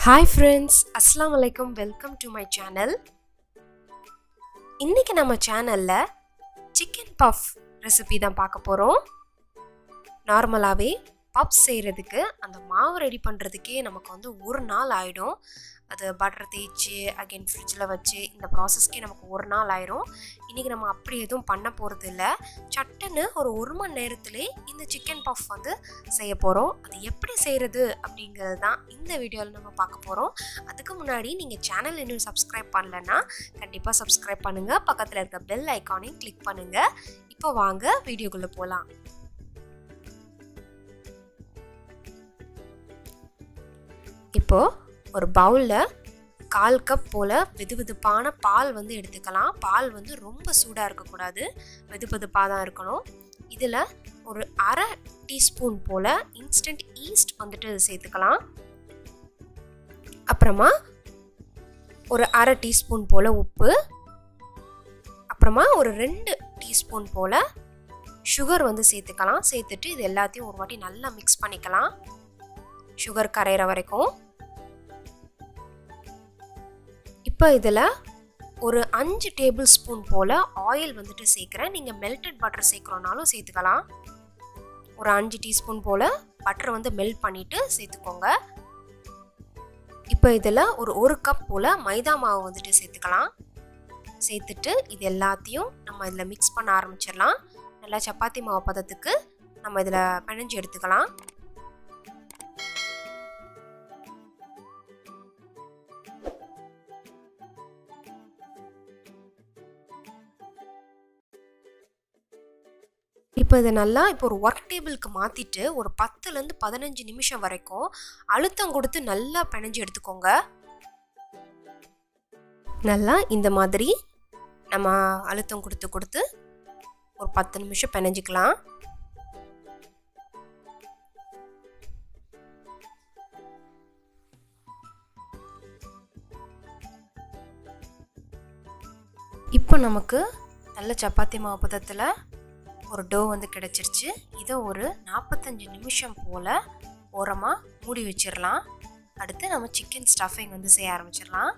Hi friends அஸ்லாம் வலைக்கம் welcome to my channel இன்றைக்கி நம்ம சேனலில் சிக்கன் பஃப் ரெசிபி தான் பார்க்க போகிறோம் நார்மலாகவே பஃப் செய்கிறதுக்கு அந்த மாவு ரெடி பண்ணுறதுக்கே நமக்கு வந்து ஒரு நாள் ஆகிடும் அது பட்டர் தேய்ச்சி அகைன் ஃப்ரிட்ஜில் வச்சு இந்த ப்ராசஸ்க்கே நமக்கு ஒரு நாள் ஆயிரும் இன்றைக்கி நம்ம அப்படி எதுவும் பண்ண போகிறது இல்லை சட்டுன்னு ஒரு ஒரு மணி நேரத்துலேயே இந்த சிக்கன் பஃப் வந்து செய்ய போகிறோம் அது எப்படி செய்கிறது அப்படிங்கிறது தான் இந்த வீடியோவில் நம்ம பார்க்க போகிறோம் அதுக்கு முன்னாடி நீங்கள் சேனல் இன்னும் சப்ஸ்கிரைப் பண்ணலன்னா கண்டிப்பாக சப்ஸ்கிரைப் பண்ணுங்கள் பக்கத்தில் இருக்க பெல் ஐக்கானையும் கிளிக் பண்ணுங்கள் இப்போ வாங்க வீடியோக்குள்ளே போகலாம் இப்போது ஒரு பவுலில் கால் கப் போல் வெது வெதுப்பான பால் வந்து எடுத்துக்கலாம் பால் வந்து ரொம்ப சூடாக இருக்கக்கூடாது வெது வெதுப்பாக தான் இருக்கணும் இதில் ஒரு அரை டீஸ்பூன் போல் இன்ஸ்டன்ட் ஈஸ்ட் வந்துட்டு சேர்த்துக்கலாம் அப்புறமா ஒரு அரை டீஸ்பூன் போல் உப்பு அப்புறமா ஒரு ரெண்டு டீஸ்பூன் போல் சுகர் வந்து சேர்த்துக்கலாம் சேர்த்துட்டு இது எல்லாத்தையும் ஒரு வாட்டி நல்லா மிக்ஸ் பண்ணிக்கலாம் சுகர் கரையிற வரைக்கும் இப்போ இதில் ஒரு அஞ்சு டேபிள் ஸ்பூன் போல் ஆயில் வந்துட்டு சேர்க்குறேன் நீங்கள் மெல்டட் பட்டர் சேர்க்குறோனாலும் சேர்த்துக்கலாம் ஒரு அஞ்சு டீஸ்பூன் போல் பட்டர் வந்து மெல்ட் பண்ணிவிட்டு சேர்த்துக்கோங்க இப்போ இதில் ஒரு ஒரு கப் போல் மைதா மாவு வந்துட்டு சேர்த்துக்கலாம் சேர்த்துட்டு இது எல்லாத்தையும் நம்ம இதில் மிக்ஸ் பண்ண ஆரம்பிச்சிடலாம் நல்லா சப்பாத்தி மாவு பதத்துக்கு நம்ம இதில் பிணைஞ்சு எடுத்துக்கலாம் இப்போ இதை நல்லா இப்போ ஒரு ஒர்க் டேபிளுக்கு மாற்றிட்டு ஒரு பத்துலேருந்து பதினஞ்சு நிமிஷம் வரைக்கும் அழுத்தம் கொடுத்து நல்லா பிணைஞ்சு எடுத்துக்கோங்க நல்லா இந்த மாதிரி நம்ம அழுத்தம் கொடுத்து கொடுத்து ஒரு பத்து நிமிஷம் பிணைஞ்சிக்கலாம் இப்போ நமக்கு நல்ல சப்பாத்தி மாவு பதத்தில் ஒரு டோ வந்து கிடச்சிருச்சு இதை ஒரு நாற்பத்தஞ்சு நிமிஷம் போல் ஓரமாக மூடி வச்சிடலாம் அடுத்து நம்ம சிக்கன் ஸ்டஃபிங் வந்து செய்ய ஆரம்பிச்சிடலாம்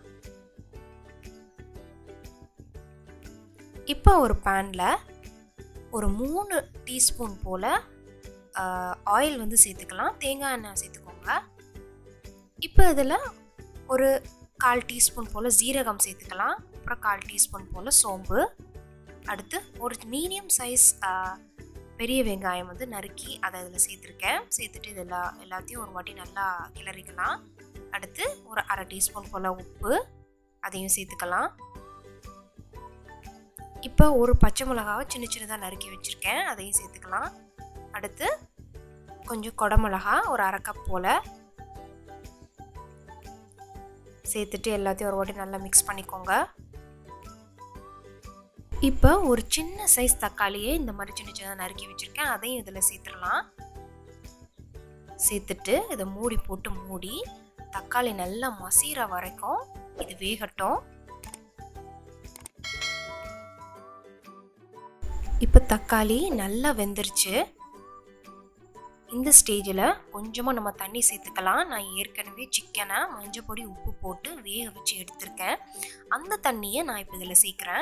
இப்போ ஒரு பேனில் ஒரு மூணு டீஸ்பூன் போல் ஆயில் வந்து சேர்த்துக்கலாம் தேங்காய் எண்ணெய் சேர்த்துக்கோங்க இப்போ இதில் ஒரு கால் டீஸ்பூன் போல் ஜீரகம் சேர்த்துக்கலாம் அப்புறம் கால் டீஸ்பூன் போல் சோம்பு அடுத்து ஒரு மீடியம் சைஸ் பெரிய வெங்காயம் வந்து நறுக்கி அதை இதில் சேர்த்துருக்கேன் சேர்த்துட்டு இது எல்லா எல்லாத்தையும் ஒரு வாட்டி நல்லா கிளறிக்கலாம் அடுத்து ஒரு அரை டீஸ்பூன் போல் உப்பு அதையும் சேர்த்துக்கலாம் இப்போ ஒரு பச்சை மிளகாவை சின்ன சின்னதாக நறுக்கி வச்சுருக்கேன் அதையும் சேர்த்துக்கலாம் அடுத்து கொஞ்சம் கொடமிளகா ஒரு அரை கப் போல் சேர்த்துட்டு எல்லாத்தையும் ஒரு வாட்டி நல்லா மிக்ஸ் பண்ணிக்கோங்க இப்போ ஒரு சின்ன சைஸ் தக்காளியே இந்த மாதிரி சின்ன சின்னதாக நறுக்கி வச்சுருக்கேன் அதையும் இதில் சேர்த்துடலாம் சேர்த்துட்டு இதை மூடி போட்டு மூடி தக்காளி நல்லா மசீர வரைக்கும் இது வேகட்டும் இப்போ தக்காளி நல்லா வெந்துருச்சு இந்த ஸ்டேஜில் கொஞ்சமாக நம்ம தண்ணி சேர்த்துக்கலாம் நான் ஏற்கனவே சிக்கனை மஞ்சள் பொடி உப்பு போட்டு வேக வச்சு எடுத்திருக்கேன் அந்த தண்ணியை நான் இப்போ இதில் சேர்க்குறேன்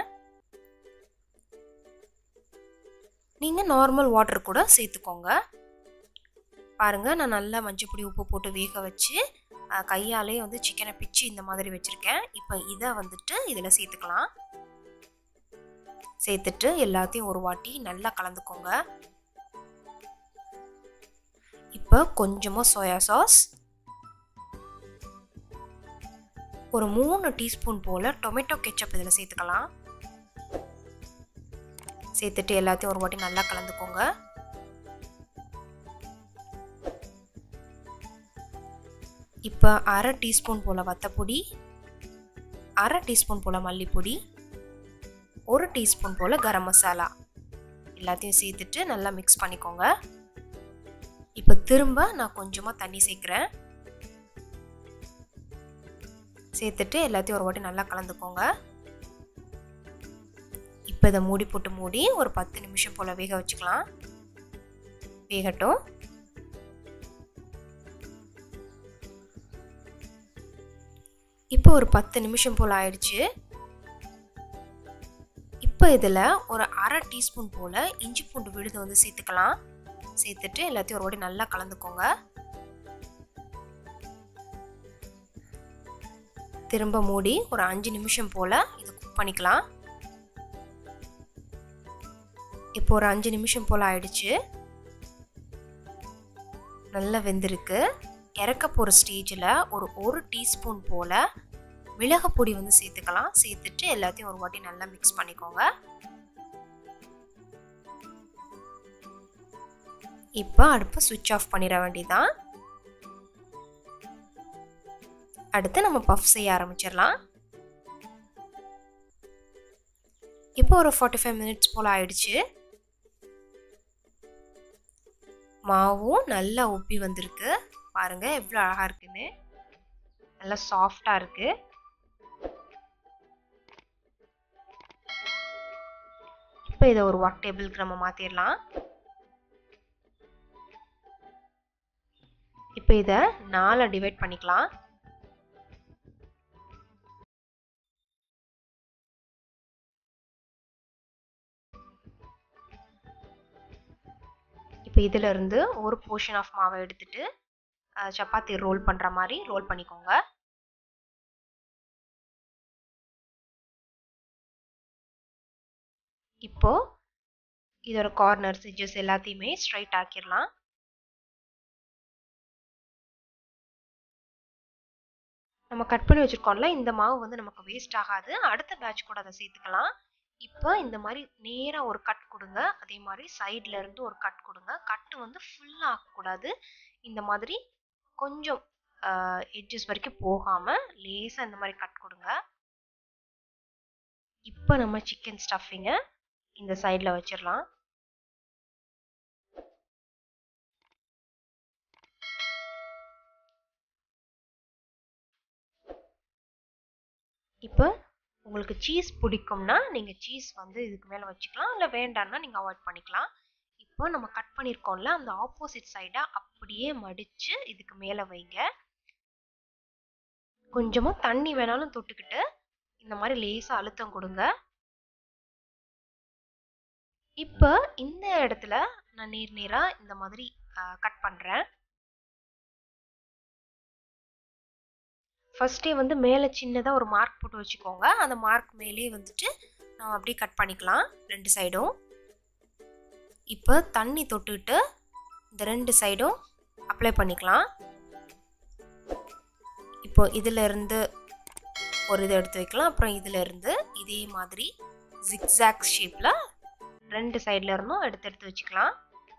நீங்கள் நார்மல் வாட்டர் கூட சேர்த்துக்கோங்க பாருங்கள் நான் நல்லா மஞ்சள் பொடி உப்பு போட்டு வேக வச்சு கையாலே வந்து சிக்கனை பிச்சு இந்த மாதிரி வச்சுருக்கேன் இப்போ இதை வந்துட்டு இதில் சேர்த்துக்கலாம் சேர்த்துட்டு எல்லாத்தையும் ஒரு வாட்டி நல்லா கலந்துக்கோங்க இப்போ கொஞ்சமாக சோயா சாஸ் ஒரு மூணு டீஸ்பூன் போல் டொமேட்டோ கெச்சப் இதில் சேர்த்துக்கலாம் சேர்த்துட்டு எல்லாத்தையும் ஒரு வாட்டி நல்லா கலந்துக்கோங்க இப்போ அரை டீஸ்பூன் போல் வத்தப்பொடி அரை டீஸ்பூன் போல் மல்லிப்பொடி ஒரு டீஸ்பூன் போல் கரம் மசாலா எல்லாத்தையும் சேர்த்துட்டு நல்லா மிக்ஸ் பண்ணிக்கோங்க இப்போ திரும்ப நான் கொஞ்சமாக தண்ணி சேர்க்குறேன் சேர்த்துட்டு எல்லாத்தையும் ஒரு வாட்டி நல்லா கலந்துக்கோங்க இப்போ இதை மூடி போட்டு மூடி ஒரு பத்து நிமிஷம் போல் வேக வச்சுக்கலாம் வேகட்டும் இப்போ ஒரு பத்து நிமிஷம் போல் ஆயிடுச்சு இப்போ இதில் ஒரு அரை டீஸ்பூன் போல் இஞ்சி பூண்டு விழுது வந்து சேர்த்துக்கலாம் சேர்த்துட்டு எல்லாத்தையும் ஒரு வாட்டி நல்லா கலந்துக்கோங்க திரும்ப மூடி ஒரு அஞ்சு நிமிஷம் போல் இது குக் பண்ணிக்கலாம் இப்போ ஒரு அஞ்சு நிமிஷம் போல் ஆயிடுச்சு நல்லா வெந்திருக்கு இறக்க போகிற ஸ்டேஜில் ஒரு ஒரு டீஸ்பூன் போல் மிளகு பொடி வந்து சேர்த்துக்கலாம் சேர்த்துட்டு எல்லாத்தையும் ஒரு வாட்டி நல்லா மிக்ஸ் பண்ணிக்கோங்க இப்போ அடுப்பை சுவிட்ச் ஆஃப் பண்ணிட வேண்டியதான் அடுத்து நம்ம பஃப் செய்ய ஆரம்பிச்சிடலாம் இப்போ ஒரு ஃபார்ட்டி ஃபைவ் மினிட்ஸ் போல் ஆயிடுச்சு மாவும் நல்லா உப்பி வந்திருக்கு பாருங்க எவ்வளோ அழகாக இருக்குன்னு நல்லா சாஃப்டாக இருக்கு இப்போ இதை ஒரு ஒர்க் டேபிளுக்கு நம்ம மாற்றிடலாம் இப்போ இதை நாலாக டிவைட் பண்ணிக்கலாம் இப்போ இதிலிருந்து ஒரு போர்ஷன் ஆஃப் மாவை எடுத்துட்டு சப்பாத்தி ரோல் பண்ணுற மாதிரி ரோல் பண்ணிக்கோங்க இப்போ இதோட கார்னர் எட்ஜஸ் எல்லாத்தையுமே ஸ்ட்ரைட் ஆக்கிடலாம் நம்ம கட் பண்ணி வச்சுருக்கோம்ல இந்த மாவு வந்து நமக்கு வேஸ்ட் ஆகாது அடுத்த பேட்ச் கூட அதை சேர்த்துக்கலாம் இப்போ இந்த மாதிரி நேராக ஒரு கட் கொடுங்க அதே மாதிரி சைடில் இருந்து ஒரு கட் கொடுங்க கட்டு வந்து ஃபுல்லாக ஆகக்கூடாது இந்த மாதிரி கொஞ்சம் எட்ஜஸ் வரைக்கும் போகாமல் லேசாக இந்த மாதிரி கட் கொடுங்க இப்போ நம்ம சிக்கன் ஸ்டஃபிங்கை இந்த சைடில் வச்சிடலாம் இப்போ உங்களுக்கு சீஸ் பிடிக்கும்னா நீங்கள் சீஸ் வந்து இதுக்கு மேலே வச்சுக்கலாம் இல்லை வேண்டாம்னா நீங்கள் அவாய்ட் பண்ணிக்கலாம் இப்போ நம்ம கட் பண்ணியிருக்கோம்ல அந்த ஆப்போசிட் சைடாக அப்படியே மடித்து இதுக்கு மேலே வைங்க கொஞ்சமாக தண்ணி வேணாலும் தொட்டுக்கிட்டு இந்த மாதிரி லேசாக அழுத்தம் கொடுங்க இப்போ இந்த இடத்துல நான் நேர் நேராக இந்த மாதிரி கட் பண்ணுறேன் ஃபஸ்ட்டே வந்து மேலே சின்னதாக ஒரு மார்க் போட்டு வச்சுக்கோங்க அந்த மார்க் மேலே வந்துட்டு நம்ம அப்படியே கட் பண்ணிக்கலாம் ரெண்டு சைடும் இப்போ தண்ணி தொட்டுக்கிட்டு இந்த ரெண்டு சைடும் அப்ளை பண்ணிக்கலாம் இப்போ இதில் இருந்து ஒரு இதை எடுத்து வைக்கலாம் அப்புறம் இதில் இருந்து இதே மாதிரி ஜிக்ஸாக் ஷேப்பில் ரெண்டு சைடில் இருந்தும் எடுத்து எடுத்து வச்சுக்கலாம்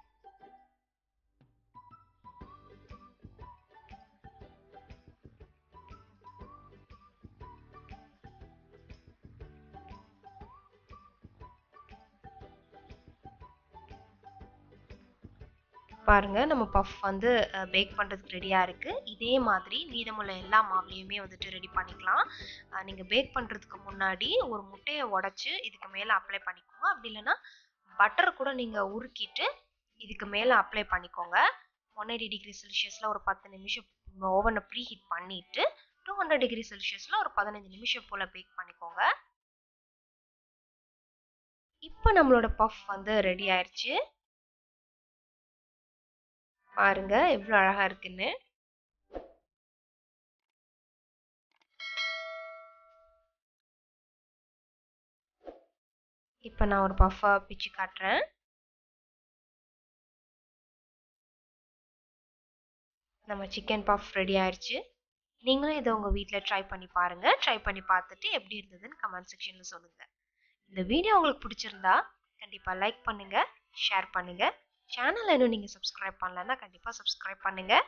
பாருங்க நம்ம பஃப் வந்து பேக் பண்ணுறதுக்கு ரெடியாக இருக்குது இதே மாதிரி மீதமுள்ள எல்லா மாவுலேயுமே வந்துட்டு ரெடி பண்ணிக்கலாம் நீங்கள் பேக் பண்ணுறதுக்கு முன்னாடி ஒரு முட்டையை உடச்சி இதுக்கு மேலே அப்ளை பண்ணிக்கோங்க அப்படி இல்லைன்னா பட்டர் கூட நீங்கள் உருக்கிட்டு இதுக்கு மேலே அப்ளை பண்ணிக்கோங்க ஒன் எயிட்டி டிகிரி செல்சியஸில் ஒரு பத்து நிமிஷம் ஓவனை ப்ரீ ஹீட் பண்ணிவிட்டு டூ ஹண்ட்ரட் டிகிரி செல்சியஸில் ஒரு பதினஞ்சு நிமிஷம் போல் பேக் பண்ணிக்கோங்க இப்போ நம்மளோட பஃப் வந்து ரெடி ஆயிடுச்சு பாருங்க எவ்வளோ அழகா இருக்குன்னு இப்போ நான் ஒரு பஃபா பிச்சு காட்டுறேன் நம்ம சிக்கன் பஃப் ரெடி ஆயிடுச்சு நீங்களும் இதை உங்கள் வீட்டில் ட்ரை பண்ணி பாருங்கள் ட்ரை பண்ணி பார்த்துட்டு எப்படி இருந்ததுன்னு கமெண்ட் செக்ஷனில் சொல்லுங்கள் இந்த வீடியோ உங்களுக்கு பிடிச்சிருந்தா கண்டிப்பாக லைக் பண்ணுங்கள் ஷேர் பண்ணுங்கள் சேனலை இன்னும் நீங்கள் சப்ஸ்கிரைப் பண்ணலன்னா கண்டிப்பாக சப்ஸ்கிரைப் பண்ணுங்கள்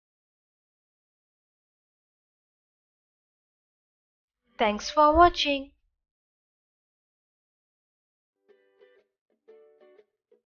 Thanks for watching.